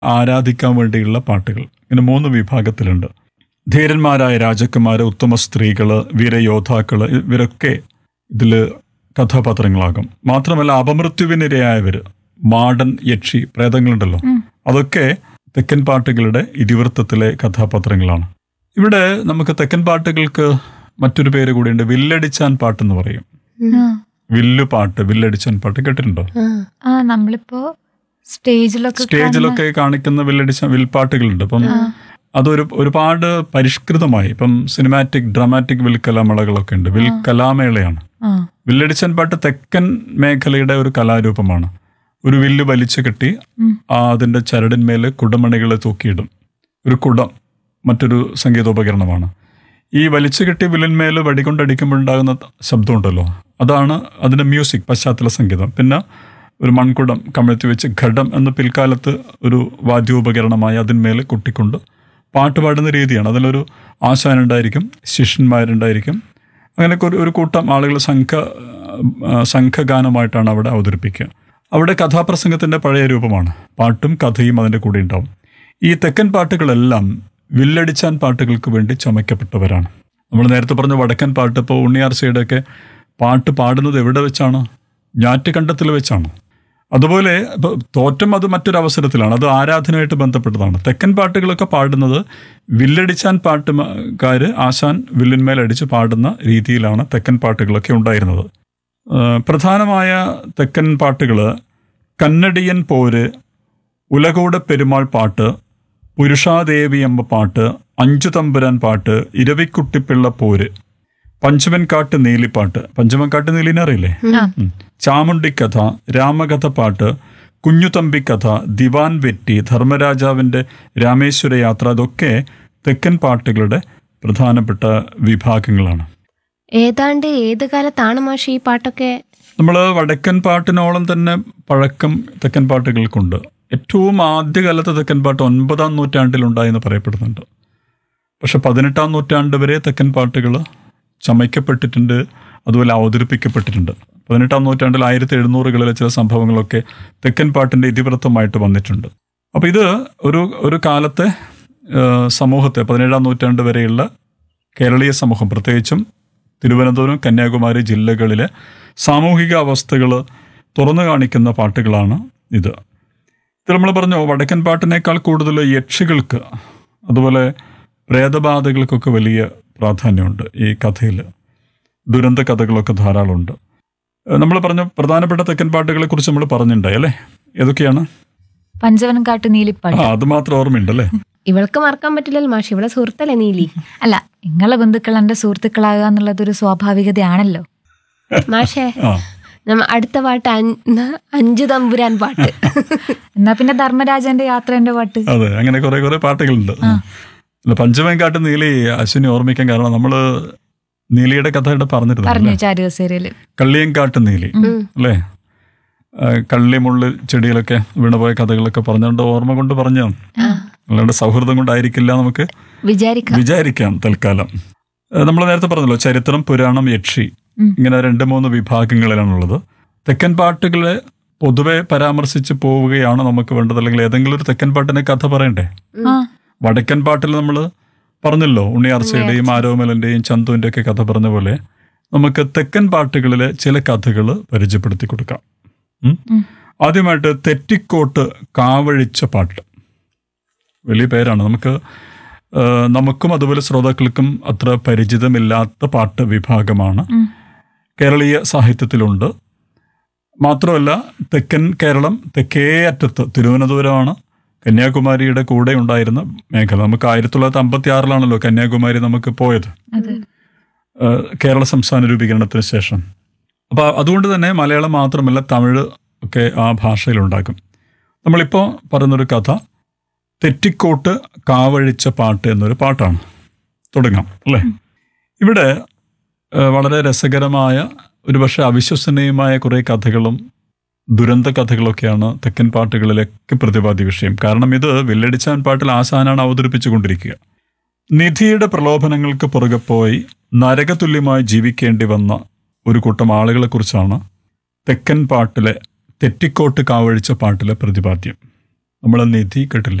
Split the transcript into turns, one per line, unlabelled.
ആരാധിക്കാൻ വേണ്ടിയുള്ള പാട്ടുകൾ ഇങ്ങനെ മൂന്ന് വിഭാഗത്തിലുണ്ട് ധീരന്മാരായ രാജകുമാര് ഉത്തമ സ്ത്രീകള് വീരയോദ്ധാക്കള് ഇവരൊക്കെ ഇതിൽ കഥാപാത്രങ്ങളാകും മാത്രമല്ല അപമൃത്യുവിനിരയായവര് മാടൻ യക്ഷി പ്രേതങ്ങളുണ്ടല്ലോ അതൊക്കെ തെക്കൻ പാട്ടുകളുടെ ഇതിവൃത്തത്തിലെ കഥാപാത്രങ്ങളാണ് ഇവിടെ നമുക്ക് തെക്കൻ പാട്ടുകൾക്ക് മറ്റൊരു പേര് കൂടിയുണ്ട് വില്ലടിച്ചാൻ പാട്ടെന്ന് പറയും
ആ.
വില്ലു പാട്ട് വില്ലടിച്ചാൻ പാട്ട് കേട്ടിട്ടുണ്ടോ
ആ.
ആ നമ്മളിപ്പോ സ്റ്റേജിലൊക്കെ
സ്റ്റേജിലൊക്കെ കാണിക്കുന്ന വില്ലടിച്ച വിൽപ്പാട്ടുകളുണ്ട് അപ്പം അതൊരു ഒരുപാട് പരിഷ്കൃതമായി ഇപ്പം സിനിമാറ്റിക് ഡ്രാമാറ്റിക് വിൽക്കലാമേളകളൊക്കെ ഉണ്ട് വിൽക്കലാമേളയാണ്
ആ
വില്ലടിച്ചൻ പാട്ട് തെക്കൻ മേഖലയുടെ ഒരു കലാരൂപമാണ് ഒരു വില്ല് വലിച്ചു കെട്ടി
ഉം.
ആ അതിന്റെ ചരടിന്മേൽ കുടമണികളെ തൂക്കിയിടും ഒരു കുടം മറ്റൊരു സംഗീതോപകരണമാണ് ഈ വലിച്ചു കെട്ടിയ വില്ലിന്മേൽ വടികൊണ്ടടിക്കുമ്പോഴുണ്ടാകുന്ന ശബ്ദമുണ്ടല്ലോ അതാണ് അതിന്റെ മ്യൂസിക് പശ്ചാത്തല സംഗീതം പിന്നെ ഒരു മൺകുടം കമഴ്ത്തി വെച്ച് ഘടം എന്ന പിൽക്കാലത്ത് ഒരു വാദ്യോപകരണമായി അതിന്മേൽ കുട്ടിക്കൊണ്ട് പാട്ട് പാടുന്ന രീതിയാണ് അതിലൊരു ആശാനുണ്ടായിരിക്കും ശിഷ്യന്മാരുണ്ടായിരിക്കും അങ്ങനെയൊക്കെ ഒരു ഒരു കൂട്ടം ആളുകൾ സംഘ ആ, സംഘഗാനമായിട്ടാണ് അവിടെ അവതരിപ്പിക്കുക അവിടെ കഥാപ്രസംഗത്തിന്റെ പഴയ രൂപമാണ് പാട്ടും കഥയും അതിൻ്റെ കൂടെ ഉണ്ടാവും ഈ തെക്കൻ പാട്ടുകളെല്ലാം വില്ലടിച്ചാൻ പാട്ടുകൾക്ക് വേണ്ടി ചമയ്ക്കപ്പെട്ടവരാണ് നമ്മൾ നേരത്തെ പറഞ്ഞ വടക്കൻ പാട്ട് ഇപ്പോൾ ഉണ്ണിയാർച്ചയുടെ ഒക്കെ പാട്ട് പാടുന്നത് എവിടെ വെച്ചാണ് ഞാറ്റുകണ്ടത്തിൽ വെച്ചാണ് അതുപോലെ ഇപ്പോൾ തോറ്റം അത് മറ്റൊരു അവസരത്തിലാണ് അത് ആരാധനയായിട്ട് ബന്ധപ്പെട്ടതാണ് തെക്കൻ പാട്ടുകളൊക്കെ പാടുന്നത് വില്ലടിച്ചാൻ പാട്ടുകാർ ആശാൻ വില്ലിന്മേൽ അടിച്ച് പാടുന്ന രീതിയിലാണ് തെക്കൻ പാട്ടുകളൊക്കെ ഉണ്ടായിരുന്നത് ആ, പ്രധാനമായ തെക്കൻ പാട്ടുകൾ കന്നഡിയൻ പോര് ഉലകോട് പെരുമാൾ പാട്ട് പുരുഷാദേവിയമ്മ പാട്ട് അഞ്ചു തമ്പുരാൻ പാട്ട് ഇരവിക്കുട്ടിപ്പിള്ള പോര് പഞ്ചമൻകാട്ട് നീലിപ്പാട്ട് പഞ്ചമൻകാട്ട് നീലിനെ അറിയില്ലേ
ആ.
ഉം. ചാമുണ്ടിക്കഥ രാമകഥ പാട്ട് കുഞ്ഞുതമ്പി കഥ ദിവാൻ വെറ്റി ധർമ്മരാജാവിൻ്റെ രാമേശ്വര യാത്ര അതൊക്കെ തെക്കൻ പാട്ടുകളുടെ പ്രധാനപ്പെട്ട വിഭാഗങ്ങളാണ്
ഏതാണ്ട് ഏത് കാലത്താണ് മാഷി ഈ പാട്ടൊക്കെ
നമ്മൾ വടക്കൻ പാട്ടിനോളം തന്നെ പഴക്കം തെക്കൻ പാട്ടുകൾക്കുണ്ട് ഏറ്റവും ആദ്യകാലത്തെ തെക്കൻ പാട്ട് ഒൻപതാം നൂറ്റാണ്ടിലുണ്ടായെന്ന് പറയപ്പെടുന്നുണ്ട് പക്ഷെ പതിനെട്ടാം നൂറ്റാണ്ട് വരെ തെക്കൻ പാട്ടുകൾ ചമയ്ക്കപ്പെട്ടിട്ടുണ്ട് അതുപോലെ അവതരിപ്പിക്കപ്പെട്ടിട്ടുണ്ട് പതിനെട്ടാം നൂറ്റാണ്ടിൽ ആയിരത്തി എഴുന്നൂറുകളിലെ ചില സംഭവങ്ങളൊക്കെ തെക്കൻ പാട്ടിൻ്റെ ഇതിവൃത്തമായിട്ട് വന്നിട്ടുണ്ട് അപ്പോൾ ഇത് ഒരു ഒരു കാലത്തെ ആ, സമൂഹത്തെ പതിനേഴാം നൂറ്റാണ്ട് വരെയുള്ള കേരളീയ സമൂഹം പ്രത്യേകിച്ചും തിരുവനന്തപുരം കന്യാകുമാരി ജില്ലകളിലെ സാമൂഹിക അവസ്ഥകൾ തുറന്നു കാണിക്കുന്ന പാട്ടുകളാണ് ഇത് ഇത് നമ്മൾ പറഞ്ഞു വടക്കൻ പാട്ടിനേക്കാൾ കൂടുതൽ യക്ഷികൾക്ക് അതുപോലെ പ്രേതബാധകൾക്കൊക്കെ വലിയ പ്രാധാന്യമുണ്ട് ഈ കഥയിൽ ദുരന്ത കഥകളൊക്കെ ധാരാളമുണ്ട് നമ്മൾ പറഞ്ഞു പ്രധാനപ്പെട്ട തെക്കൻ പാട്ടുകളെ കുറിച്ച് നമ്മൾ പറഞ്ഞിട്ടുണ്ടായി അല്ലേ ഏതൊക്കെയാണ്
പഞ്ചവൻകാട്ട്
ആ
നീലിപ്പാട്ട്
അത് മാത്രം ഓർമ്മയുണ്ടല്ലേ
ഇവൾക്ക് മറക്കാൻ പറ്റില്ലല്ലോ മാഷി ഇവിടെ സുഹൃത്തല്ലേ നീലി
അല്ല നിങ്ങളെ ബന്ധുക്കൾ എന്റെ സുഹൃത്തുക്കളാകുക എന്നുള്ളത് ഒരു സ്വാഭാവികതയാണല്ലോ
മാഷേ
ആ
നമ്മ അടുത്ത പാട്ട് അഞ്ച് അഞ്ചു തമ്പുരാൻ പാട്ട്
എന്നാ പിന്നെ ധർമ്മരാജന്റെ യാത്രേന്റെ പാട്ട്
അതെ അങ്ങനെ കുറെ കുറെ പാട്ടുകളുണ്ട് അല്ല പഞ്ചമേങ്കാട്ട് നീലി അശ്വിനി ഓർമ്മിക്കാൻ കാരണം നമ്മള് നീലിയുടെ കഥയുടെ പറഞ്ഞിരുന്നു
പറഞ്ഞു ചാരുകസേരയില്
കള്ളിയങ്കാട്ട് നീലി അല്ലേ ആ, കള്ളിമുള്ള് ചെടികളൊക്കെ വീണുപോയ കഥകളൊക്കെ പറഞ്ഞുകൊണ്ട് ഓർമ്മ കൊണ്ട് പറഞ്ഞതാണ് അല്ലാണ്ട് സൗഹൃദം കൊണ്ടായിരിക്കില്ല നമുക്ക്
വിചാരിക്കാം
വിചാരിക്കാം തൽക്കാലം നമ്മൾ നേരത്തെ പറഞ്ഞല്ലോ ചരിത്രം പുരാണം യക്ഷി
ഉം.
ഇങ്ങനെ രണ്ട് മൂന്ന് വിഭാഗങ്ങളിലാണുള്ളത് തെക്കൻ പാട്ടുകളെ പൊതുവെ പരാമർശിച്ച് പോവുകയാണ് നമുക്ക് വേണ്ടത് അല്ലെങ്കിൽ ഏതെങ്കിലും ഒരു തെക്കൻ പാട്ടിന്റെ കഥ പറയണ്ടേ
ആ
വടക്കൻ പാട്ടിൽ നമ്മൾ പറഞ്ഞല്ലോ ഉണ്ണിയാർച്ചയുടെയും ആരോമലന്റെയും ചന്തുവിന്റെ ഒക്കെ കഥ പറഞ്ഞ പോലെ നമുക്ക് തെക്കൻ പാട്ടുകളിലെ ചില കഥകൾ പരിചയപ്പെടുത്തി കൊടുക്കാം ഉം?
ഉം.
ആദ്യമായിട്ട് തെറ്റിക്കോട്ട് കാവഴിച്ച പാട്ട് വലിയ പേരാണ് നമുക്ക് ആ, നമുക്കും അതുപോലെ ശ്രോതാക്കൾക്കും അത്ര പരിചിതമില്ലാത്ത പാട്ട് വിഭാഗമാണ്
ഉം.
കേരളീയ സാഹിത്യത്തിലുണ്ട് മാത്രമല്ല തെക്കൻ കേരളം തെക്കേ അറ്റത്ത് തിരുവനന്തപുരമാണ് കന്യാകുമാരിയുടെ കൂടെ ഉണ്ടായിരുന്ന മേഖല നമുക്ക് ആയിരത്തി തൊള്ളായിരത്തി അമ്പത്തി ആറിലാണല്ലോ കന്യാകുമാരി നമുക്ക് പോയത്
അതെ
ആ, കേരള സംസ്ഥാന രൂപീകരണത്തിന് ശേഷം അപ്പോൾ അതുകൊണ്ട് തന്നെ മലയാളം മാത്രമല്ല തമിഴ് ഒക്കെ ആ ഭാഷയിലുണ്ടാക്കും നമ്മളിപ്പോൾ പറയുന്നൊരു കഥ തെറ്റിക്കോട്ട് കാവഴിച്ച പാട്ട് എന്നൊരു പാട്ടാണ് തുടങ്ങാം അല്ലേ ഇവിടെ ആ, വളരെ രസകരമായ ഒരുപക്ഷെ അവിശ്വസനീയമായ കുറേ കഥകളും ദുരന്ത കഥകളൊക്കെയാണ് തെക്കൻ പാട്ടുകളിലൊക്കെ പ്രതിപാദ്യ വിഷയം കാരണം ഇത് വില്ലടിച്ചാൻ പാട്ടിൽ ആശാനാണ് അവതരിപ്പിച്ചുകൊണ്ടിരിക്കുക നിധിയുടെ പ്രലോഭനങ്ങൾക്ക് പുറകെ പോയി നരകതുല്യമായി ജീവിക്കേണ്ടി വന്ന ഒരു കൂട്ടം ആളുകളെക്കുറിച്ചാണ് തെക്കൻ പാട്ടിലെ തെറ്റിക്കോട്ട് കാവഴിച്ച പാട്ടിലെ പ്രതിപാദ്യം നമ്മളെ നിധി കേട്ടില്ലേ